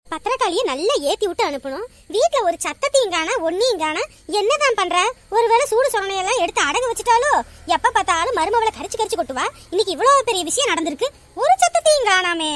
பத்திரக்காளியை நல்லா ஏத்தி விட்டு அனுப்பணும் வீட்ல ஒரு சத்தத்தையும் காணா ஒன்னையும் காணா என்னதான் பண்ற ஒருவேளை சூடு சொரணையெல்லாம் எடுத்து அடகு வச்சுட்டாலோ எப்ப பார்த்தாலும் மருமவளை கரிச்சு கரிச்சு கொட்டுவா இன்னைக்கு இவ்வளவு பெரிய விஷயம் நடந்திருக்கு ஒரு சத்தத்தையும் காணாமே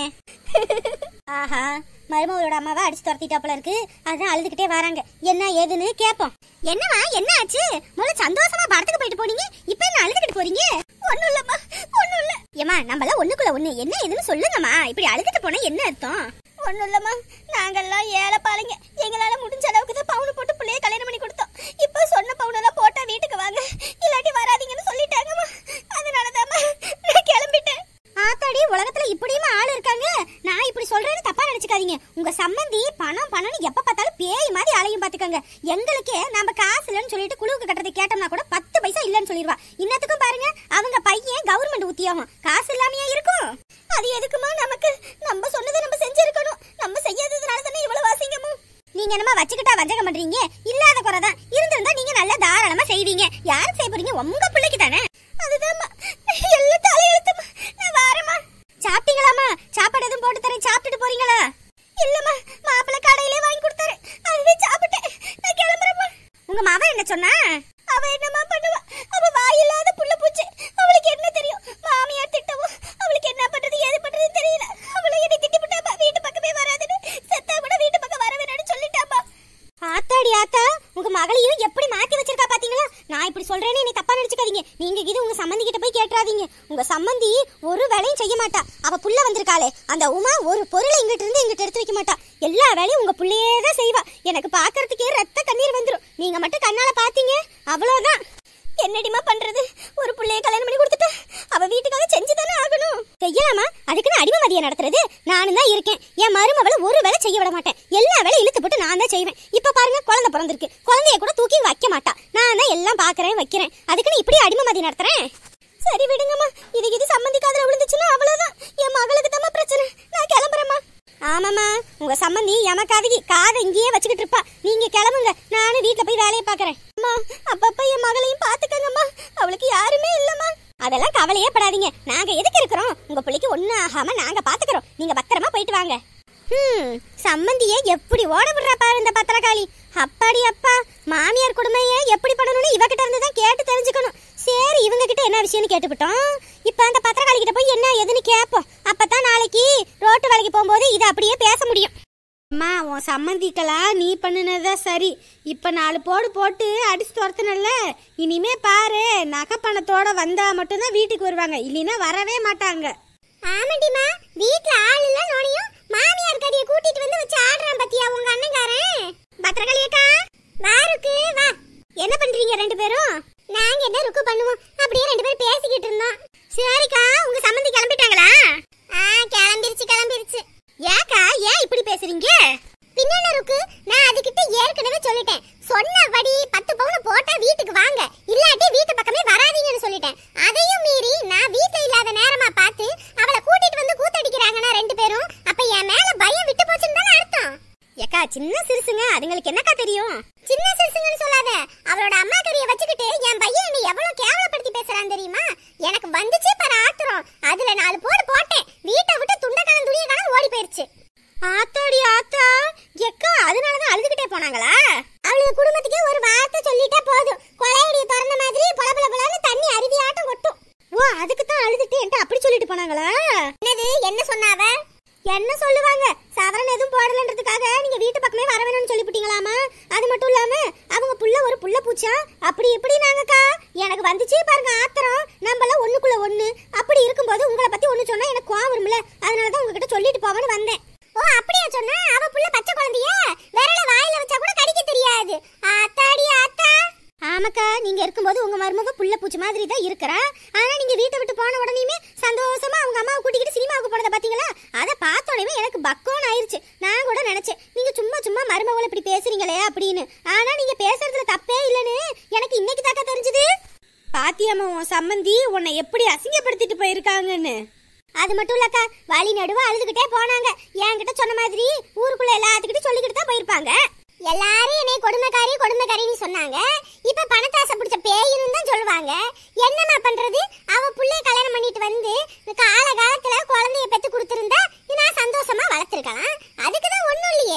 ஆஹா மருமகளோட அம்மாவை அடிச்சு துரத்திட்டாப்புல இருக்கு அதான் அழுதுகிட்டே வராங்க என்ன ஏதுன்னு கேப்போம் என்னவா என்ன ஆச்சு முதல்ல சந்தோஷமா படத்துக்கு போயிட்டு போனீங்க இப்ப என்ன அழுதுகிட்டு போறீங்க ஒண்ணும் இல்லம்மா ஒண்ணும் இல்ல ஏமா நம்மள ஒண்ணுக்குள்ள ஒண்ணு என்ன ஏதுன்னு சொல்லுங்கம்மா இப்படி அழுதுட்டு போனா என்ன அர்த்தம் ஒண்ணும் இல்லம்மா நாங்கெல்லாம் ஏழை பாருங்க எங்களால முடிஞ்ச அளவுக்கு தான் பவுன் போட்டு பிள்ளைய கல்யாணம் பண்ணி கொடுத்தோம் இப்போ சொன்ன பவுனெல்லாம் போட்டா வீட்டுக்கு வாங்க இல்லாட்டி வராதீங்கன்னு சொல்லிட்டாங்கம்மா அதனாலதாம்மா நான் கிளம்பிட்டேன் ஆத்தாடி உலகத்துல இப்படியுமா ஆள் இருக்காங்க நான் இப்படி சொல்றேன்னு தப்பா நினைச்சுக்காதீங்க உங்க சம்மந்தி பணம் பணம்னு எப்ப பார்த்தாலும் பேய் மாதிரி அலையும் பாத்துக்கங்க எங்களுக்கே நம்ம காசு இல்லைன்னு சொல்லிட்டு குழுவுக்கு கட்டுறது கேட்டோம்னா கூட பத்து பைசா இல்லைன்னு சொல்லிடுவா இன்னத்துக்கும் பாருங்க அவங்க பையன் கவர்மெண்ட் உத்தியோகம் காசு இல்லாமையா இருக்கும் அது எதுக்குமா நமக்கு நம்ம சொன்னதை நம்ம செஞ்சிருக்கணும் நம்ம செய்யாததுனால தானே இவ்வளவு அசிங்கமும் நீங்க என்னமா வச்சுக்கிட்டா வஞ்சகம் பண்றீங்க இல்லாத குறைதான் இருந்திருந்தா நீங்க நல்ல தாராளமா செய்வீங்க யாருக்கு செய்ய போறீங்க உங்க பிள்ளைக்கு தானே அதுதான்மா எல்லாம் தலையெழுத்துமா நான் வாரேம்மா சாப்பிட்டீங்களாமா சாப்பாடு எதுவும் போட்டு தரேன் சாப்பிட்டுட்டு போறீங்களா இல்லம்மா மாப்பிள்ளை கடையிலே வாங்கி கொடுத்தாரு அதுவே சாப்பிட்டேன் நான் கிளம்புறேம்மா உங்க மாவன் என்ன சொன்னா அவ என்னம்மா பண்ணுவா அவ வாயில்லாத புள்ள பூச்சி அவளுக்கு என்ன தெரியும் மாமியார் திட்டவும் அவளுக்கு என்ன பண்றது ஏது பண்றதுன்னு தெரியல அவளை என்னை திட்டிவிட்டாப்பா வீட்டு பக்கமே வராதுன்னு செத்தா கூட வீட்டு பக்கம் வர வேணாம்னு சொல்லிட்டாப்பா ஆத்தாடி ஆத்தா உங்க மகளையும் எப்படி மாத்தி வச்சிருக்கா பாத்தீங்களா நான் இப்படி சொல்றேன்னு என்னை தப்பா நினைச்சுக்காதீங்க நீங்க இது உங்க சம்மந்தி கிட்ட போய் கேட்றாதீங்க உங்க சம்மந்தி ஒரு வேலையும் செய்ய மாட்டா அவ புள்ள வந்திருக்காளே அந்த உமா ஒரு பொருளை இங்கிட்ட இருந்து இங்கிட்ட எடுத்து வைக்க மாட்டா எல்லா வேலையும் உங்க புள்ளையே தான் செய்வா எனக்கு பாக்குறதுக்கே ரத்த கண்ணீர் வந்துரும் நீங்க மட்டும் கண்ணால பாத்தீங்க அவ்வளவுதான் என்னடிமா பண்றது ஒரு புள்ளைய கல்யாணம் பண்ணி கொடுத்துட்டா அவ வீட்டுக்காக செஞ்சுதானே ஆகணும் செய்யலாமா அதுக்குன்னு அடிமதியை நடத்துறது நானும் தான் இருக்கேன் என் மருமவளை ஒரு வேலை செய்ய விட மாட்டேன் எல்லா வேலையும் இழுத்து போட்டு நான் தான் செய்வேன் இப்ப பாருங்க குழந்தை பிறந்திருக்கு குழந்தைய கூட தூக்கி வைக்க மாட்டா நான் தான் எல்லாம் பாக்குறேன் வைக்கிறேன் அதுக்குன்னு இப்படி அடிமதி நடத்துறேன் சரி விடுங்கம்மா இது இது சம்மந்தி காதுல விழுந்துச்சுன்னா அவ்வளவுதான் என் மகளுக்கு தான் பிரச்சனை நான் கிளம்புறேம்மா ஆமாம்மா உங்க சம்மந்தி எமக்காதகி காதை இங்கேயே வச்சுக்கிட்டு இருப்பா நீங்க கிளம்புங்க நானும் வீட்ல போய் வேலையை பாக்குறேன் அம்மா அப்பப்ப என் மகளையும் பாத்துக்கங்கம்மா அவளுக்கு யாருமே இல்லம்மா அதெல்லாம் கவலையே படாதீங்க நாங்க எதுக்கு இருக்கிறோம் உங்க பிள்ளைக்கு ஒண்ணும் ஆகாம நாங்க பாத்துக்கிறோம் நீங்க பத்திரமா போயிட்டு வாங்க ஹம் சம்மந்தியே எப்படி ஓட விடுறா பாரு இந்த பத்திரகாளி அப்பாடி அப்பா மாமியார் கொடுமையை எப்படி பண்ணணும்னு இவகிட்ட இருந்து தான் கேட்டு தெரிஞ்சுக்கணும் சரி இவங்க கிட்ட என்ன விஷயம்னு கேட்டுவிட்டோம் இப்ப அந்த பத்திரகாளி கிட்ட போய் என்ன ஏதுன்னு கேட்போம் அப்பதான் நாளைக்கு ரோட்டு வேலைக்கு போகும்போது இதை அப்படியே பேச முடியும் அம்மா உன் சம்மந்திக்கலாம் நீ பண்ணுனதா சரி இப்ப நாலு போடு போட்டு அடிச்சு துரத்துனல்ல இனிமே பாரு நகை பணத்தோட வந்தா மட்டும்தான் வீட்டுக்கு வருவாங்க இல்லைன்னா வரவே மாட்டாங்க ஆமாண்டிமா வீட்ல ஆள் இல்ல நோனியும் மாமியார் கறிய கூட்டிட்டு வந்து வச்சு ஆடுறான் பத்தியா உங்க அண்ணங்காரன் பத்திரகாளி அக்கா வா ருக்கு வா என்ன பண்றீங்க ரெண்டு பேரும் நாங்க என்ன ருக்கு பண்ணுவோம் அப்படியே ரெண்டு பேரும் பேசிக்கிட்டு இருந்தோம் சரிக்கா உங்க சம்மந்தி கிளம்பிட்டாங்களா ஆ கிளம்பிருச்சு கிளம்பிருச்சு ஏக்கா ஏன் இப்படி பேசுறீங்க பின்னால ருக்கு நான் அதுகிட்ட ஏற்கனவே சொல்லிட்டேன் சொன்னபடி பத்து பவுன் போட்டா வீட்டுக்கு வாங்க இல்லாட்டி வீட்டு பக்கமே வராதீங்கன்னு சொல்லிட்டேன் அதையும் மீறி நான் வீட்ல இல்லாத நேரமா பார்த்து அவளை கூட்டிட்டு வந்து கூத்தடிக்கிறாங்கன்னா ரெண்டு பேரும் அப்ப என் மேல பயம் விட்டு போச்சுன்னு தானே அர்த்தம் ஏக்கா சின்ன சிறுசுங்க அதுங்களுக்கு என்னக்கா தெரியும் சின்ன சிறுசுங்கன்னு சொல்லாத அவளோட அம்மா கறிய வச்சுக்கிட்டு என் பையன் என்னை எவ்வளவு கேவலப்படுத்தி பேசுறான் தெரியுமா எனக்கு வந்துச்சே பாரு ஆத்திரம் அதுல நாலு போடு போட்டேன் வீட்டை விட்டு துண்டக்கான துணியை காண ஓடி போயிருச்சு ஆத்தாடி ஆத்தா எக்கா அதனாலதான் அழுதுகிட்டே போனாங்களா அவளுக்கு குடும்பத்துக்கே ஒரு வார்த்தை சொல்லிட்டா போதும் கொலையடிய திறந்த மாதிரி பல பல பலன்னு தண்ணி அருவியாட்டம் கொட்டும் ஓ அதுக்கு தான் அழுதுட்டு என்கிட்ட அப்படி சொல்லிட்டு போனாங்களா என்னது என்ன சொன்னாவ என்ன சொல்லுவாங்க சவரன் எதுவும் போடலன்றதுக்காக நீங்க வீட்டு பக்கமே வர வேணும்னு சொல்லிவிட்டீங்களாமா அது மட்டும் இல்லாம அவங்க புள்ள ஒரு புள்ள பூச்சா அப்படி இப்படி நாங்கக்கா எனக்கு வந்துச்சே பாருங்க ஆத்திரம் நம்மள ஒண்ணுக்குள்ள ஒண்ணு அப்படி இருக்கும்போது உங்களை பத்தி ஒண்ணு சொன்னா எனக்கு கோவம் வரும்ல அதனால தான் உங்ககிட்ட சொல்லிட்டு போவேன்னு வந்தேன் ஓ அப்படியா சொன்னா அவ புள்ள பச்சை குழந்தைய விரல வாயில வச்சா கூட கடிக்க தெரியாது ஆத்தாடி ஆத்தா ஆமாக்கா நீங்க இருக்கும்போது உங்க மருமக புள்ள பூச்சி மாதிரி தான் இருக்கிறா ஆனா நீங்க வீட்டை விட்டு போன உடனேயுமே சந்தோஷமா அவங்க அம்மாவை கூட்டிக்கிட்டு சினிமாவுக்கு போனதை பாத்தீங்களா அதை பார்த்த உடனே எனக்கு பக்கோன்னு ஆயிருச்சு நான் கூட நினைச்சேன் நீங்க சும்மா சும்மா மருமகளை இப்படி பேசுறீங்களே அப்படின்னு ஆனா நீங்க பேசுறதுல தப்பே இல்லைன்னு எனக்கு இன்னைக்கு தாக்கா தெரிஞ்சது பாத்தியம்மா உன் சம்மந்தி உன்னை எப்படி அசிங்கப்படுத்திட்டு போயிருக்காங்கன்னு அது மட்டும் இல்லக்கா வழி நடுவ அழுதுகிட்டே போனாங்க என்கிட்ட சொன்ன மாதிரி ஊருக்குள்ள எல்லாத்துக்கிட்டும் சொல்லிக்கிட்டு தான் போயிருப்பாங்க எல்லாரும் என்னை கொடுமைக்காரி கொடுமைக்காரின்னு சொன்னாங்க இப்ப பணத்தாசை பிடிச்ச பேயின்னு தான் சொல்லுவாங்க என்னம்மா பண்றது அவ புள்ளைய கல்யாணம் பண்ணிட்டு வந்து கால காலத்துல குழந்தைய பெத்து கொடுத்திருந்தா நான் சந்தோஷமா வளர்த்திருக்கலாம் அதுக்கு தான் ஒண்ணும் இல்லையே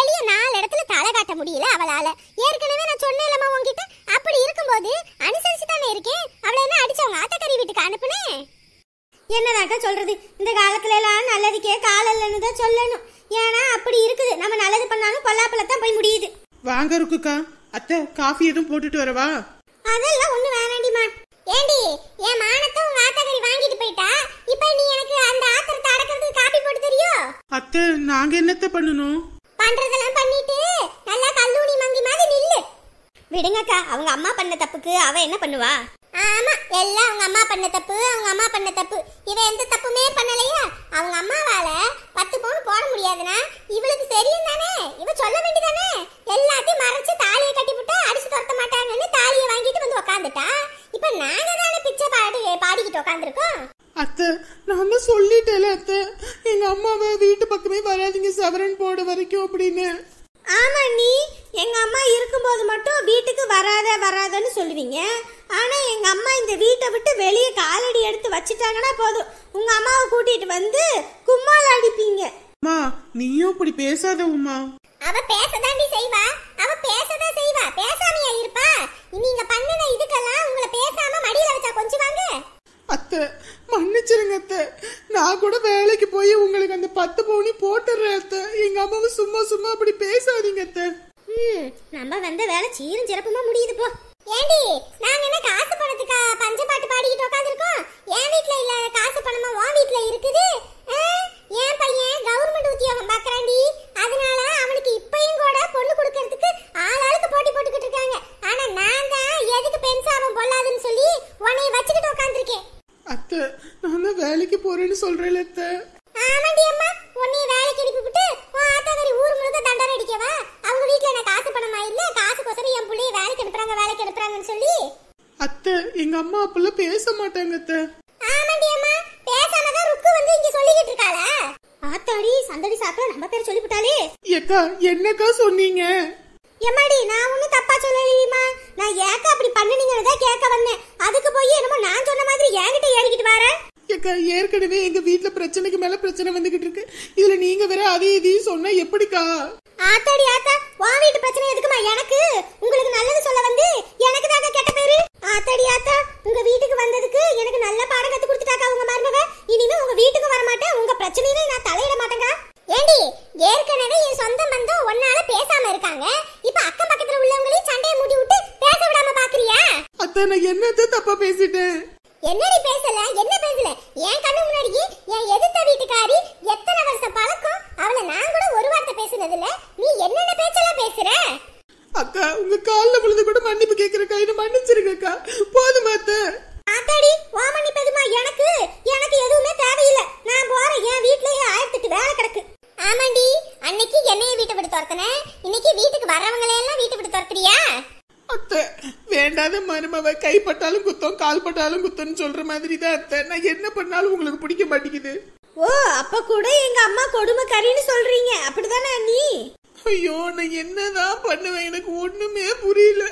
வெளிய நாலு இடத்துல தலை காட்ட முடியல அவளால ஏற்கனவே நான் சொன்னேன்லம்மா உன்கிட்ட அப்படி இருக்கும்போது அனுசரிச்சு தானே இருக்கேன் அவளை என்ன அடிச்சு அவங்க ஆத்தக்கறி வீட்டுக்கு அனுப்புனேன் என்னதாக்கா சொல்றது இந்த காலத்துல எல்லாம் நல்லதுக்கே காலம் இல்லைன்னு தான் சொல்லணும் ஏன்னா அப்படி இருக்குது நம்ம நல்லது பண்ணாலும் பொல்லாப்பில தான் போய் முடியுது வாங்க இருக்குக்கா அத்தை காஃபி எதுவும் போட்டுட்டு வரவா அதெல்லாம் ஒண்ணு வேணாண்டிமா ஏண்டி என் மானத்தை உங்க ஆத்தக்கறி வாங்கிட்டு போயிட்டா இப்போ நீ எனக்கு அந்த ஆத்திரத்தை அடக்கிறதுக்கு காப்பி போட்டு தெரியும் அத்தை நாங்க என்னத்த பண்ணணும் பண்றதெல்லாம் பண்ணிட்டு நல்லா கல்லூனி மங்கி மாதிரி நில்லு விடுங்கக்கா அவங்க அம்மா பண்ண தப்புக்கு அவ என்ன பண்ணுவா ஆமா எல்லாம் அவங்க அம்மா பண்ண தப்பு அவங்க அம்மா பண்ண தப்பு இவ எந்த தப்புமே பண்ணலையா அவங்க அம்மாவால பத்து பவுன் போட முடியாதுன்னா இவளுக்கு தெரியும் தானே இவ சொல்ல வேண்டியதானே எல்லாத்தையும் மறைச்சு தாலியை கட்டி விட்டா அடிச்சு துரத்த மாட்டாங்கன்னு தாலியை வாங்கிட்டு வந்து உக்காந்துட்டா இப்ப நாங்க தானே பிச்சை பாடி பாடிக்கிட்டு உக்காந்துருக்கோம் அத்தை நான் தான் சொல்லிட்டேல அத்தை எங்க அம்மாவை வீட்டு பக்கமே வராதீங்க சவரன் போட வரைக்கும் அப்படின்னு ஆமா நீ எங்க அம்மா இருக்கும்போது மட்டும் வீட்டுக்கு வராத வராதன்னு சொல்லுவீங்க ஆனா எங்க அம்மா இந்த வீட்டை விட்டு வெளியே காலடி எடுத்து வச்சிட்டாங்கன்னா போதும் உங்க அம்மாவை கூட்டிட்டு வந்து கும்மால் அடிப்பீங்க அம்மா நீயும் இப்படி பேசாத உமா அவ பேசதாண்டி செய்வா அவ பேசதான் செய்வா பேசாமையா இருப்பா நீங்க பண்ணுன இதுக்கெல்லாம் உங்களை பேசாம மடியில வச்சா கொஞ்சம் வாங்க அத்தை மன்னிச்சிருங்க அத்தை நான் கூட வேலைக்கு போய் உங்களுக்கு அந்த பத்து பவுனி போட்டுறேன் அத்தை எங்க அம்மாவை சும்மா சும்மா அப்படி பேசாதீங்க அத்தை ம் நம்ம வந்த வேலை சீரும் சிறப்புமா முடியுது போ ஏண்டி நாங்க என்ன காசு பணத்துக்கு பஞ்ச பாட்டு பாடிக்கிட்டு உட்காந்துருக்கோம் என் வீட்ல இல்ல காசு பணமா உன் வீட்ல இருக்குது ஆ? என் பையன் கவர்மெண்ட் உத்தியோகம் பாக்குறாண்டி அதனால அவனுக்கு இப்பயும் கூட பொண்ணு கொடுக்கறதுக்கு ஆளாளுக்கு போட்டி போட்டுக்கிட்டு இருக்காங்க ஆனா நான் தான் எதுக்கு பெருசாவும் பொல்லாதுன்னு சொல்லி உன்னைய வச்சுக்கிட்டு உட்காந்துருக்கேன் அத்தை நான் தான் வேலைக்கு போறேன்னு சொல்றேன் அத்தை ஆமாண்டி அம்மா உன்னைய வேலைக்கு அனுப்பிவிட்டு உன் ஆத்தாக்காரி ஊர் முழுக்க தண்டனை அடிக்கவா அவங்க வீட்ல எனக்கு காசு பணமா இல்ல காசுக்கோசரம் என் புள்ளைய வேலைக்கு அனுப்புறாங்க வேலைக்கு அனுப்புறாங்கன்னு சொல்லி அத்தை எங்க அம்மா அப்பெல்லாம் பேச மாட்டாங்க அத்தை ஆமாண்டி அம்மா பேசாமதான் ருக்கு வந்து இங்க சொல்லிக்கிட்டு இருக்காளா ஆத்தாடி சந்தடி சாப்பிட நம்ம பேர் சொல்லிவிட்டாலே ஏக்கா என்னக்கா சொன்னீங்க எம்மாடி நான் ஒன்றும் தப்பா சொல்லலையுமா நான் ஏக்க அப்படி பண்ணுனீங்கன்னு தான் கேட்க வந்தேன் அதுக்கு போய் என்னமோ நான் சொன்ன மாதிரி என்கிட்ட ஏறிக்கிட்டு வரேன் ஏக்கா ஏற்கனவே எங்க வீட்ல பிரச்சனைக்கு மேல பிரச்சனை வந்துகிட்டு இருக்கு இதுல நீங்க வேற அதே இதையும் சொன்னா எப்படிக்கா ஆத்தாடி ஆத்தா உன் வீட்டு பிரச்சனை எதுக்குமா எனக்கு உங்களுக்கு நல்லது சொல்ல வந்து எனக்கு தாங்க கெட்ட பேரு ஆத்தாடி ஆத்தா உங்க வீட்டுக்கு வந்ததுக்கு எனக்கு நல்ல பாடம் கத்து கொடுத்துட்டாக்கா உங்க மருமக இனிமே உங்க வீட்டுக்கு வர மாட்டேன் உங்க பிரச்சனையில நான் தலையிட மாட்டேங்க ஏண்டி ஏற்கனவே என் சொந்த பந்தம் ஒன்னால பேசாம இருக்காங்க இப்ப அக்கம் பக்கத்துல உள்ளவங்களையும் சண்டையை மூடி விட்டு பேச விடாம பாக்குறியா அத்தை நான் என்னத்த தப்பா பேசிட்டேன் என்னடி பேசல என்ன பேசல என் கண்ணு முன்னாடியே என் எதிர்த்த வீட்டுக்காரி எத்தனை வருஷம் பழக்கம் அவளை நான் கூட ஒரு வார்த்தை பேசுனது இல்ல நீ என்னென்ன பேச்செல்லாம் பேசுற அக்கா உங்க கால்ல விழுந்து கூட மன்னிப்பு கேக்குறக்கா என்ன மன்னிச்சிருங்கக்கா போதுமா அத்தை ஆத்தாடி ஓமணி பெதுமா எனக்கு எனக்கு எதுவுமே தேவையில்லை நான் போறேன் என் வீட்லயே ஆயிரத்தெட்டு வேலை கிடக்கு ஆமாண்டி அன்னைக்கு என்னைய வீட்டை விட்டு துரத்துன இன்னைக்கு வீட்டுக்கு வர்றவங்களை எல்லாம் வீட்டை விட்டு துரத்துறியா அத்தை வேண்டாத மருமவ கைப்பட்டாலும் குத்தம் கால் பட்டாலும் குத்தம்னு சொல்ற மாதிரி தான் அத்தை நான் என்ன பண்ணாலும் உங்களுக்கு பிடிக்க மாட்டேங்குது ஓ அப்ப கூட எங்க அம்மா கொடுமை கறின்னு சொல்றீங்க அப்படிதானே நீ ஐயோ நான் என்னதான் பண்ணுவேன் எனக்கு ஒண்ணுமே புரியல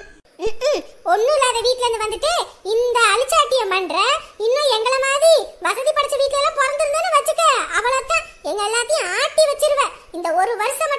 ஒண்ணும் இல்லாத வீட்ல இருந்து வந்துட்டு இந்த அழிச்சாட்டியம் பண்ற இன்னும் எங்கள மாதிரி வசதி படைச்ச வீட்ல எல்லாம் பிறந்திருந்தேன்னு வச்சுக்க அவ்வளவுதான் எங்க எல்லாத்தையும் ஆட்டி வச்சிருவ இந்த ஒரு வருஷம்